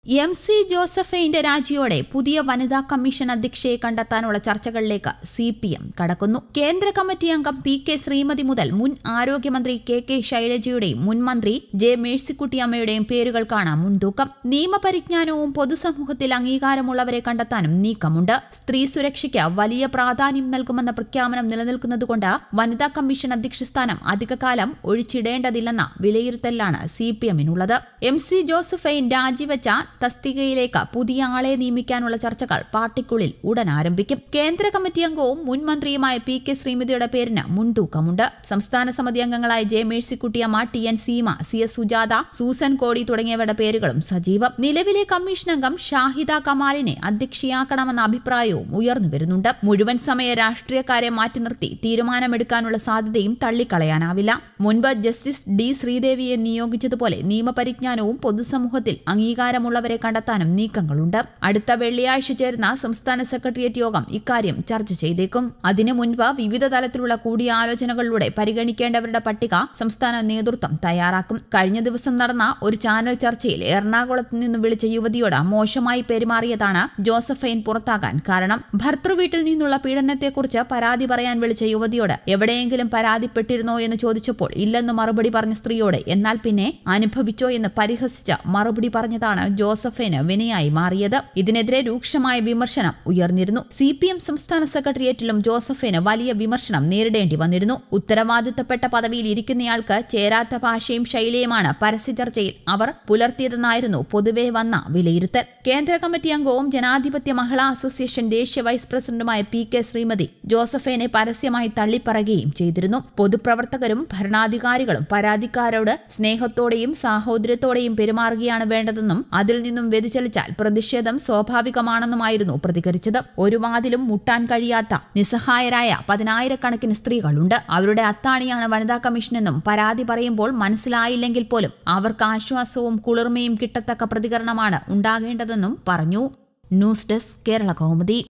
M C ജോസഫൈന്റെ രാജിയോടെ പുതിയ വനിതാ commission അധ്യക്ഷയെ കണ്ടെത്താനുള്ള ചർച്ചകളിലേക്ക് സി പി എം കടക്കുന്നു കേന്ദ്ര കമ്മിറ്റി അംഗം പി കെ ശ്രീമതി മുതൽ മുൻ ആരോഗ്യമന്ത്രി കെ കെ ശൈലജയുടെയും മുൻ മന്ത്രി ജെ മേഴ്സിക്കുട്ടിയമ്മയുടെയും പേരുകൾക്കാണ് മുൻതൂക്കം നിയമപരിജ്ഞാനവും പൊതുസമൂഹത്തിൽ അംഗീകാരമുള്ളവരെ കണ്ടെത്താനും നീക്കമുണ്ട് സ്ത്രീ സുരക്ഷയ്ക്ക് വലിയ പ്രാധാന്യം നൽകുമെന്ന പ്രഖ്യാപനം നിലനിൽക്കുന്നതുകൊണ്ട് വനിതാ കമ്മീഷൻ അധ്യക്ഷ സ്ഥാനം അധികകാലം ഒഴിച്ചിടേണ്ടതില്ലെന്ന വിലയിരുത്തലാണ് സി പി എമ്മിനുള്ളത് എം സി ജോസഫൈൻ രാജിവെച്ച തസ്തികയിലേക്ക് പുതിയ ആളെ നിയമിക്കാനുള്ള ചർച്ചകൾ പാർട്ടിക്കുള്ളിൽ ഉടൻ ആരംഭിക്കും കേന്ദ്ര കമ്മിറ്റി അംഗവും മുൻ മന്ത്രിയുമായ പി കെ ശ്രീമതിയുടെ പേരിന് മുൻതൂക്കമുണ്ട് സംസ്ഥാന സമിതി അംഗങ്ങളായ J Mercykuttyamma T N Seema C S Sujatha Susan Kodi തുടങ്ങിയവരുടെ പേരുകളും സജീവം നിലവിലെ കമ്മീഷൻ അംഗം ഷാഹിദ കമാലിനെ അധ്യക്ഷയാക്കണമെന്ന അഭിപ്രായവും ഉയർന്നു വരുന്നുണ്ട് മുഴുവൻ സമയ രാഷ്ട്രീയക്കാരെ മാറ്റി നിർത്തി തീരുമാനമെടുക്കാനുള്ള സാധ്യതയും തള്ളിക്കളയാനാവില്ല മുൻപ് ജസ്റ്റിസ് ഡി ശ്രീദേവിയെ നിയോഗിച്ചതുപോലെ നിയമപരിജ്ഞാനവും പൊതുസമൂഹത്തിൽ അംഗീകാരമുള്ളവരെ കണ്ടെത്താനും നീക്കങ്ങളുണ്ട് അടുത്ത വെള്ളിയാഴ്ച ചേരുന്ന സംസ്ഥാന സെക്രട്ടേറിയറ്റ് യോഗം ഇക്കാര്യം ചർച്ച ചെയ്തേക്കും അതിനു മുൻപ് വിവിധ തലത്തിലുള്ള കൂടിയാലോചനകളിലൂടെ പരിഗണിക്കേണ്ടവരുടെ പട്ടിക സംസ്ഥാന നേതൃത്വം തയ്യാറാക്കും കഴിഞ്ഞ ദിവസം നടന്ന ഒരു ചാനൽ ചർച്ചയിൽ എറണാകുളത്ത് നിന്ന് വിളിച്ച യുവതിയോട് മോശമായി പെരുമാറിയതാണ് ജോസഫൈൻ പുറത്താകാൻ കാരണം ഭർത്തൃവീട്ടിൽ നിന്നുള്ള പീഡനത്തെക്കുറിച്ച് പരാതി പറയാൻ വിളിച്ച യുവതിയോട് എവിടെയെങ്കിലും പരാതിപ്പെട്ടിരുന്നോ എന്ന് ചോദിച്ചപ്പോൾ ഇല്ലെന്ന് മറുപടി പറഞ്ഞ സ്ത്രീയോട് എന്നാൽ പിന്നെ അനുഭവിച്ചോ എന്ന് പരിഹസിച്ച് മറുപടി പറഞ്ഞതാണ് ജോസഫൈന് വിനയായി മാറിയത് ഇതിനെതിരെ രൂക്ഷമായ വിമർശനം ഉയർന്നിരുന്നു സി പി എം സംസ്ഥാന സെക്രട്ടേറിയറ്റിലും ജോസഫിന് വലിയ വിമർശനം നേരിടേണ്ടി വന്നിരുന്നു ഉത്തരവാദിത്തപ്പെട്ട പദവിയിൽ ഇരിക്കുന്നയാൾക്ക് ചേരാത്ത ഭാഷയും ശൈലിയുമാണ് പരസ്യ ചർച്ചയിൽ അവർ പുലർത്തിയതെന്നായിരുന്നു പൊതുവെ വന്ന വിലയിരുത്തൽ കേന്ദ്ര കമ്മിറ്റി അംഗവും ജനാധിപത്യ മഹിളാ അസോസിയേഷൻ ദേശീയ വൈസ് പ്രസിഡന്റുമായ പി കെ ശ്രീമതി ജോസഫിനെ പരസ്യമായി തള്ളിപ്പറയുകയും ചെയ്തിരുന്നു പൊതുപ്രവർത്തകരും ഭരണാധികാരികളും പരാതിക്കാരോട് സ്നേഹത്തോടെയും സാഹോദര്യത്തോടെയും പെരുമാറുകയാണ് വേണ്ടതെന്നും അതിൽ നിന്നും വ്യതിചലിച്ചാൽ പ്രതിഷേധം സ്വാഭാവികമാണെന്നുമായിരുന്നു പ്രതികരിച്ചത് ഒരു വാതിലും മുട്ടാൻ കഴിയാത്ത നിസ്സഹായരായ പതിനായിരക്കണക്കിന് സ്ത്രീകളുണ്ട് അവരുടെ അത്താണിയാണ് വനിതാ കമ്മീഷനെന്നും പരാതി പറയുമ്പോൾ മനസ്സിലായില്ലെങ്കിൽ പോലും അവർക്ക് ആശ്വാസവും കുളിർമയും കിട്ടത്തക്ക പ്രതികരണമാണ് ഉണ്ടാകേണ്ടതെന്നും പറഞ്ഞു ന്യൂസ് ഡെസ്ക് കേരള കൗമുദി